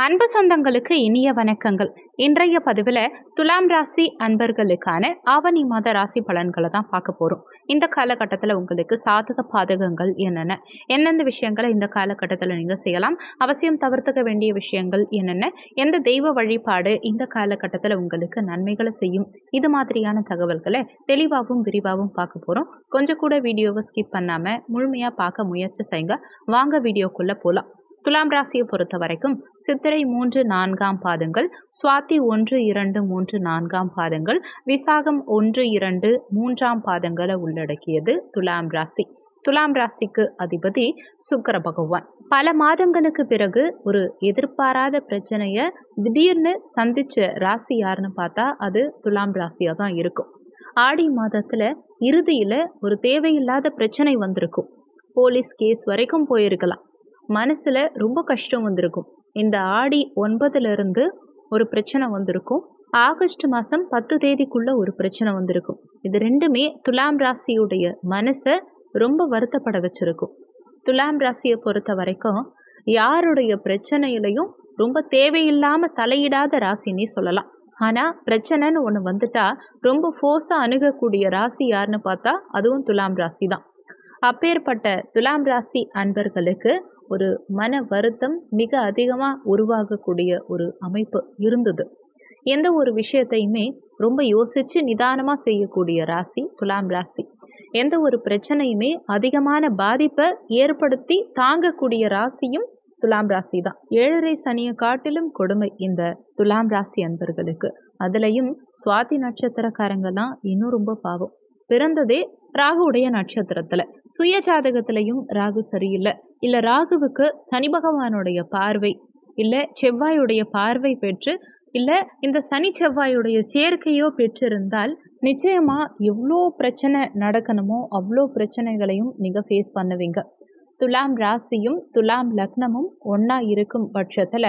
அன்பு சொந்தங்களுக்கு இனிய வணக்கங்கள் இன்றைய பதிவில் துலாம் ராசி அன்பர்களுக்கான ஆவணி மாத ராசி பலன்களை தான் பார்க்க போகிறோம் இந்த காலகட்டத்தில் உங்களுக்கு சாதக பாதகங்கள் என்னென்ன எந்தெந்த விஷயங்களை இந்த காலகட்டத்தில் நீங்கள் செய்யலாம் அவசியம் தவிர்த்துக்க வேண்டிய விஷயங்கள் என்னென்ன எந்த தெய்வ வழிபாடு இந்த காலகட்டத்தில் உங்களுக்கு நன்மைகளை செய்யும் இது மாதிரியான தகவல்களை தெளிவாகவும் விரிவாகவும் பார்க்க போகிறோம் கொஞ்சம் கூட வீடியோவை ஸ்கிப் பண்ணாமல் முழுமையாக பார்க்க முயற்சி செய்யுங்க வாங்க வீடியோக்குள்ளே போகலாம் துலாம் ராசியை பொறுத்த வரைக்கும் சித்திரை மூன்று நான்காம் பாதங்கள் சுவாதி ஒன்று இரண்டு மூன்று நான்காம் பாதங்கள் விசாகம் ஒன்று இரண்டு மூன்றாம் பாதங்களை உள்ளடக்கியது துலாம் ராசி துலாம் ராசிக்கு அதிபதி சுக்கர பகவான் பல மாதங்களுக்கு பிறகு ஒரு எதிர்பாராத பிரச்சனையை திடீர்னு சந்திச்ச ராசி யாருன்னு பார்த்தா அது துலாம் ராசியாக தான் இருக்கும் ஆடி மாதத்தில் இறுதியில் ஒரு தேவையில்லாத பிரச்சனை வந்திருக்கும் போலீஸ் கேஸ் வரைக்கும் போயிருக்கலாம் மனசில் ரொம்ப கஷ்டம் வந்திருக்கும் இந்த ஆடி ஒன்பதுலேருந்து ஒரு பிரச்சனை வந்திருக்கும் ஆகஸ்ட் மாதம் பத்து தேதிக்குள்ளே ஒரு பிரச்சனை வந்திருக்கும் இது ரெண்டுமே துலாம் ராசியுடைய மனசை ரொம்ப வருத்தப்பட வச்சுருக்கும் துலாம் ராசியை பொறுத்த வரைக்கும் யாருடைய பிரச்சனையிலையும் ரொம்ப தேவையில்லாமல் தலையிடாத ராசின்னே சொல்லலாம் ஆனால் பிரச்சனைன்னு ஒன்று வந்துட்டா ரொம்ப ஃபோர்ஸாக அணுகக்கூடிய ராசி யாருன்னு பார்த்தா அதுவும் துலாம் ராசி தான் அப்பேற்பட்ட துலாம் ராசி அன்பர்களுக்கு ஒரு மன வருத்தம் மிக அதிகமாக உருவாகக்கூடிய ஒரு அமைப்பு இருந்தது எந்த ஒரு விஷயத்தையுமே ரொம்ப யோசித்து நிதானமாக செய்யக்கூடிய ராசி துலாம் ராசி எந்த ஒரு பிரச்சனையுமே அதிகமான பாதிப்பை ஏற்படுத்தி தாங்கக்கூடிய ராசியும் துலாம் ராசி தான் ஏழரை சனியை காட்டிலும் கொடுமை இந்த துலாம் ராசி அன்பர்களுக்கு அதுலேயும் சுவாதி நட்சத்திரக்காரங்கெல்லாம் இன்னும் ரொம்ப பாவம் பிறந்ததே ராகுவுடைய நட்சத்திரத்தில் சுய ஜாதகத்திலையும் ராகு சரியில்லை இல்லை ராகுவுக்கு சனி பகவானுடைய பார்வை இல்லை செவ்வாயுடைய பார்வை பெற்று இல்லை இந்த சனி செவ்வாயுடைய சேர்க்கையோ பெற்றிருந்தால் நிச்சயமாக எவ்வளோ பிரச்சனை நடக்கணுமோ அவ்வளோ பிரச்சனைகளையும் நீங்கள் ஃபேஸ் பண்ணுவீங்க துலாம் ராசியும் துலாம் லக்னமும் ஒன்றா இருக்கும் பட்சத்தில்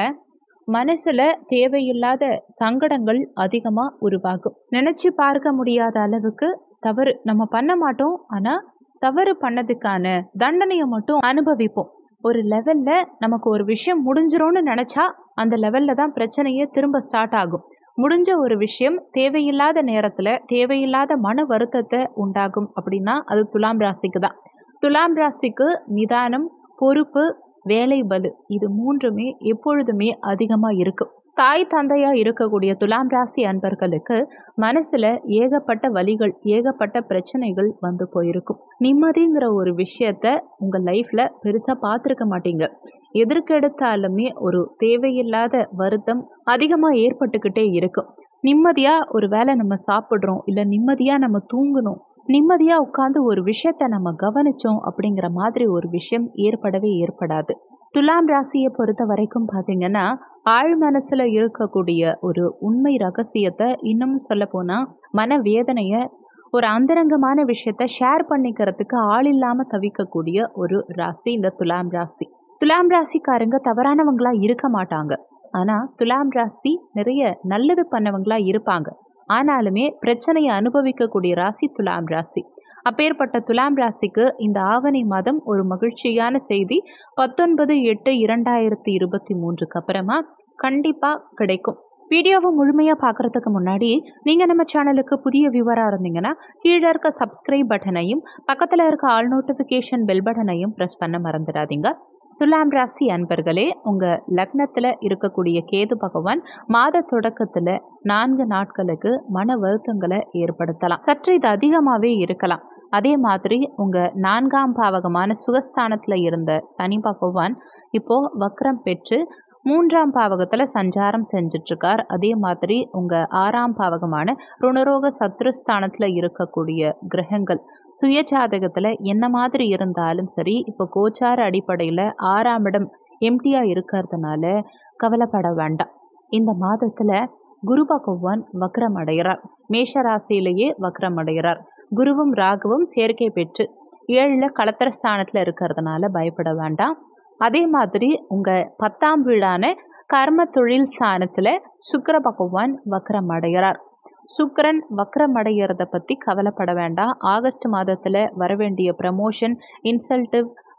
மனசில் தேவையில்லாத சங்கடங்கள் அதிகமாக உருவாகும் நினச்சி பார்க்க முடியாத அளவுக்கு தவறு நம்ம பண்ண மாட்டோம் ஆனால் தவறு பண்ணதுக்கான தண்டனையை மட்டும் அனுபவிப்போம் ஒரு லெவலில் நமக்கு ஒரு விஷயம் முடிஞ்சிரும்னு நினச்சா அந்த லெவலில் தான் பிரச்சனையே திரும்ப ஸ்டார்ட் ஆகும் முடிஞ்ச ஒரு விஷயம் தேவையில்லாத நேரத்தில் தேவையில்லாத மன வருத்தத்தை உண்டாகும் அப்படின்னா அது துலாம் ராசிக்கு தான் துலாம் ராசிக்கு நிதானம் பொறுப்பு வேலை பலு இது மூன்றுமே எப்பொழுதுமே அதிகமாக இருக்கும் தாய் தந்தையாக இருக்கக்கூடிய துலாம் ராசி அன்பர்களுக்கு மனசில் ஏகப்பட்ட வலிகள் ஏகப்பட்ட பிரச்சனைகள் வந்து போயிருக்கும் நிம்மதிங்கிற ஒரு விஷயத்த உங்கள் லைஃப்பில் பெருசாக பார்த்துருக்க மாட்டீங்க எதற்கெடுத்தாலுமே ஒரு தேவையில்லாத வருத்தம் அதிகமாக ஏற்பட்டுக்கிட்டே இருக்கும் நிம்மதியாக ஒரு வேளை நம்ம சாப்பிட்றோம் இல்லை நிம்மதியாக நம்ம தூங்கணும் நிம்மதியாக உட்காந்து ஒரு விஷயத்த நம்ம கவனித்தோம் அப்படிங்கிற மாதிரி ஒரு விஷயம் ஏற்படவே ஏற்படாது துலாம் ராசியை பொறுத்த வரைக்கும் பார்த்தீங்கன்னா ஆழ் மனசில் இருக்கக்கூடிய ஒரு உண்மை ரகசியத்தை இன்னும் சொல்ல போனால் மனவேதனையை ஒரு அந்தரங்கமான விஷயத்த ஷேர் பண்ணிக்கிறதுக்கு ஆள் இல்லாமல் தவிக்கக்கூடிய ஒரு ராசி இந்த துலாம் ராசி துலாம் ராசிக்காரங்க தவறானவங்களா இருக்க மாட்டாங்க ஆனால் துலாம் ராசி நிறைய நல்லது பண்ணவங்களா இருப்பாங்க ஆனாலுமே பிரச்சனையை அனுபவிக்கக்கூடிய ராசி துலாம் ராசி அப்பேற்பட்ட துலாம் ராசிக்கு இந்த ஆவணி மாதம் ஒரு மகிழ்ச்சியான செய்தி பத்தொன்பது எட்டு இரண்டாயிரத்தி இருபத்தி மூன்றுக்கு அப்புறமா கண்டிப்பாக கிடைக்கும் வீடியோவை முழுமையாக பார்க்குறதுக்கு முன்னாடி நீங்கள் நம்ம சேனலுக்கு புதிய வியூவராக இருந்தீங்கன்னா கீழே இருக்க சப்ஸ்கிரைப் பட்டனையும் பக்கத்தில் இருக்க ஆல் நோட்டிஃபிகேஷன் பெல் பட்டனையும் ப்ரெஸ் பண்ண மறந்துடாதீங்க துலாம் ராசி அன்பர்களே உங்கள் லக்னத்தில் இருக்கக்கூடிய கேது பகவான் மாத தொடக்கத்தில் நான்கு நாட்களுக்கு மன வருத்தங்களை ஏற்படுத்தலாம் சற்று இது அதிகமாகவே இருக்கலாம் அதே மாதிரி உங்கள் நான்காம் பாவகமான சுகஸ்தானத்தில் இருந்த சனி பகவான் இப்போது வக்ரம் பெற்று மூன்றாம் பாவகத்தில் சஞ்சாரம் செஞ்சிட்ருக்கார் அதே மாதிரி உங்கள் ஆறாம் பாவகமான ருணரோக சத்ருஸ்தானத்தில் இருக்கக்கூடிய கிரகங்கள் சுய ஜாதகத்தில் என்ன மாதிரி இருந்தாலும் சரி இப்போ கோச்சார அடிப்படையில் ஆறாம் இடம் எம்டியாக இருக்கிறதுனால கவலைப்பட வேண்டாம் இந்த மாதத்தில் குரு பகவான் வக்ரம் அடைகிறார் மேஷ ராசியிலேயே வக்ரம் அடைகிறார் குருவும் ராகுவும் சேர்க்கை பெற்று ஏழில் களத்திர ஸ்தானத்தில் இருக்கிறதுனால பயப்பட வேண்டாம் அதே மாதிரி உங்கள் பத்தாம் வீடான கர்ம தொழில் ஸ்தானத்தில் சுக்கர பகவான் வக்ரம் அடைகிறார் சுக்கரன் வக்ரம் அடைகிறத பற்றி கவலைப்பட வேண்டாம் ஆகஸ்ட் மாதத்தில் வரவேண்டிய ப்ரமோஷன் இன்சல்ட்டிவ்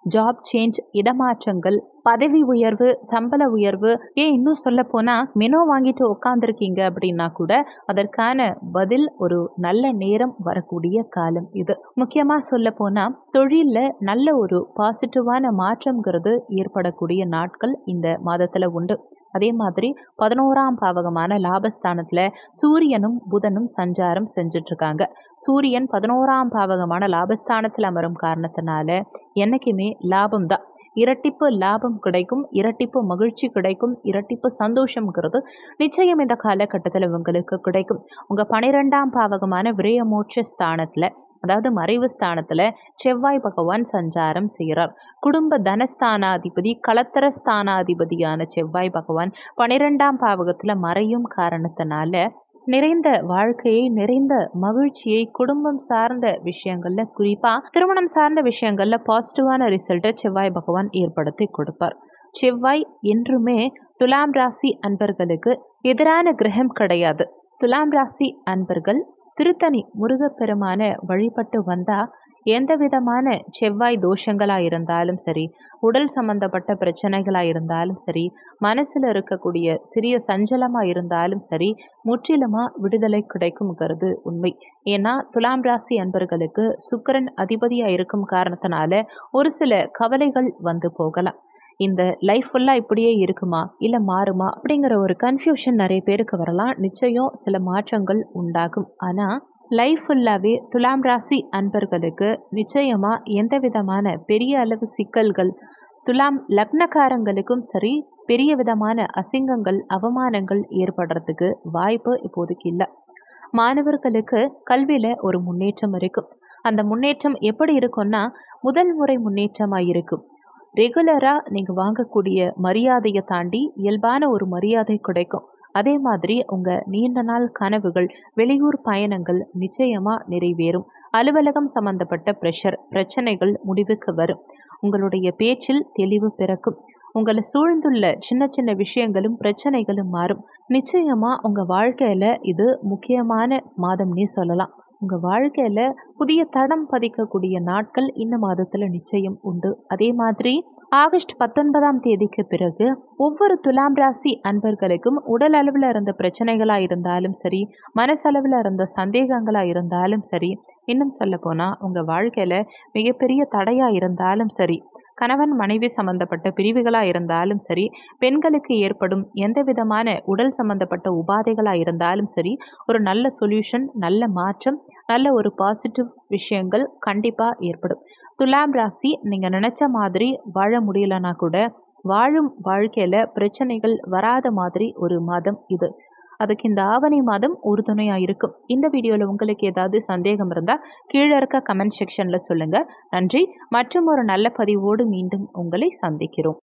ஜாப் சேஞ்ச் இடமாற்றங்கள் பதவி உயர்வு சம்பள உயர்வு ஏன் இன்னும் சொல்ல போனால் மெனோ வாங்கிட்டு உட்காந்துருக்கீங்க அப்படின்னா கூட அதற்கான பதில் ஒரு நல்ல நேரம் வரக்கூடிய காலம் இது முக்கியமாக சொல்ல போனால் தொழிலில் நல்ல ஒரு பாசிட்டிவான மாற்றங்கிறது ஏற்படக்கூடிய நாட்கள் இந்த மாதத்தில் உண்டு அதே மாதிரி பதினோராம் பாவகமான லாபஸ்தானத்தில் சூரியனும் புதனும் சஞ்சாரம் செஞ்சிட்ருக்காங்க சூரியன் பதினோராம் பாவகமான லாபஸ்தானத்தில் அமரும் காரணத்தினால என்றைக்குமே லாபம் தான் இரட்டிப்பு லாபம் கிடைக்கும் இரட்டிப்பு மகிழ்ச்சி கிடைக்கும் இரட்டிப்பு சந்தோஷங்கிறது நிச்சயம் இந்த காலகட்டத்தில் உங்களுக்கு கிடைக்கும் உங்கள் பனிரெண்டாம் பாவகமான விரயமோட்ச ஸ்தானத்தில் அதாவது மறைவு ஸ்தானத்தில் செவ்வாய் பகவான் சஞ்சாரம் செய்கிறார் குடும்ப தனஸ்தானாதிபதி கலத்தர ஸ்தானாதிபதியான செவ்வாய் பகவான் பனிரெண்டாம் பாவகத்தில் மறையும் காரணத்தினால நிறைந்த வாழ்க்கையை நிறைந்த மகிழ்ச்சியை குடும்பம் சார்ந்த விஷயங்கள்ல குறிப்பா திருமணம் சார்ந்த விஷயங்கள்ல பாசிட்டிவான ரிசல்ட்டை செவ்வாய் பகவான் ஏற்படுத்தி கொடுப்பார் செவ்வாய் என்றுமே துலாம் ராசி அன்பர்களுக்கு எதிரான கிரகம் கிடையாது துலாம் ராசி அன்பர்கள் திருத்தணி முருகப்பெருமான வழிபட்டு வந்தா எந்த விதமான செவ்வாய் தோஷங்களாக இருந்தாலும் சரி உடல் சம்பந்தப்பட்ட பிரச்சனைகளாக இருந்தாலும் சரி மனசில் இருக்கக்கூடிய சிறிய சஞ்சலமாக இருந்தாலும் சரி முற்றிலுமாக விடுதலை கிடைக்கும்ங்கிறது உண்மை ஏன்னா துலாம் ராசி அன்பர்களுக்கு சுக்கரன் அதிபதியாக இருக்கும் காரணத்தினால ஒரு சில கவலைகள் வந்து போகலாம் இந்த லைஃப் ஃபுல்லாக இப்படியே இருக்குமா இல்லை மாறுமா அப்படிங்கிற ஒரு கன்ஃபியூஷன் நிறைய பேருக்கு வரலாம் நிச்சயம் சில மாற்றங்கள் உண்டாகும் ஆனால் லைஃப் ஃபுல்லாகவே துலாம் ராசி அன்பர்களுக்கு நிச்சயமாக எந்த விதமான பெரிய அளவு சிக்கல்கள் துலாம் லக்னக்காரங்களுக்கும் சரி பெரிய விதமான அசிங்கங்கள் அவமானங்கள் ஏற்படுறதுக்கு வாய்ப்பு இப்போதைக்கு இல்லை மாணவர்களுக்கு கல்வியில் ஒரு முன்னேற்றம் இருக்கும் அந்த முன்னேற்றம் எப்படி இருக்கும்னா முதல் முறை முன்னேற்றமாக இருக்கும் ரெகுலராக நீங்கள் வாங்கக்கூடிய மரியாதையை தாண்டி இயல்பான ஒரு மரியாதை கிடைக்கும் அதே மாதிரி உங்கள் நீண்ட நாள் கனவுகள் வெளியூர் பயணங்கள் நிச்சயமாக நிறைவேறும் அலுவலகம் சம்பந்தப்பட்ட ப்ரெஷர் பிரச்சனைகள் முடிவுக்கு வரும் உங்களுடைய பேச்சில் தெளிவு பிறக்கும் உங்களை சூழ்ந்துள்ள சின்ன சின்ன விஷயங்களும் பிரச்சனைகளும் மாறும் நிச்சயமாக உங்கள் வாழ்க்கையில் இது முக்கியமான மாதம்னே சொல்லலாம் உங்கள் வாழ்க்கையில் புதிய தடம் பதிக்கக்கூடிய நாட்கள் இந்த மாதத்தில் நிச்சயம் உண்டு அதே மாதிரி ஆகஸ்ட் பத்தொன்பதாம் தேதிக்கு பிறகு ஒவ்வொரு துலாம் ராசி அன்பர்களுக்கும் உடல் அளவில் இருந்த பிரச்சனைகளாக இருந்தாலும் சரி மனசளவில் இருந்த சந்தேகங்களாக இருந்தாலும் சரி இன்னும் சொல்ல போனால் உங்கள் வாழ்க்கையில் மிகப்பெரிய தடையாக இருந்தாலும் சரி கணவன் மனைவி சம்பந்தப்பட்ட பிரிவுகளாக இருந்தாலும் சரி பெண்களுக்கு ஏற்படும் எந்த விதமான உடல் சம்பந்தப்பட்ட உபாதைகளாக இருந்தாலும் சரி ஒரு நல்ல சொல்யூஷன் நல்ல மாற்றம் நல்ல ஒரு பாசிட்டிவ் விஷயங்கள் கண்டிப்பாக ஏற்படும் துலாம் ராசி நீங்கள் நினச்ச மாதிரி வாழ முடியலனா கூட வாழும் வாழ்க்கையில் பிரச்சனைகள் வராத மாதிரி ஒரு மாதம் இது அதுக்கு இந்த ஆவணி மாதம் உறுதுணையாக இருக்கும் இந்த வீடியோவில் உங்களுக்கு ஏதாவது சந்தேகம் இருந்தால் கீழே இருக்க கமெண்ட் செக்ஷனில் சொல்லுங்கள் நன்றி மற்றும் ஒரு நல்ல பதிவோடு மீண்டும் உங்களை சந்திக்கிறோம்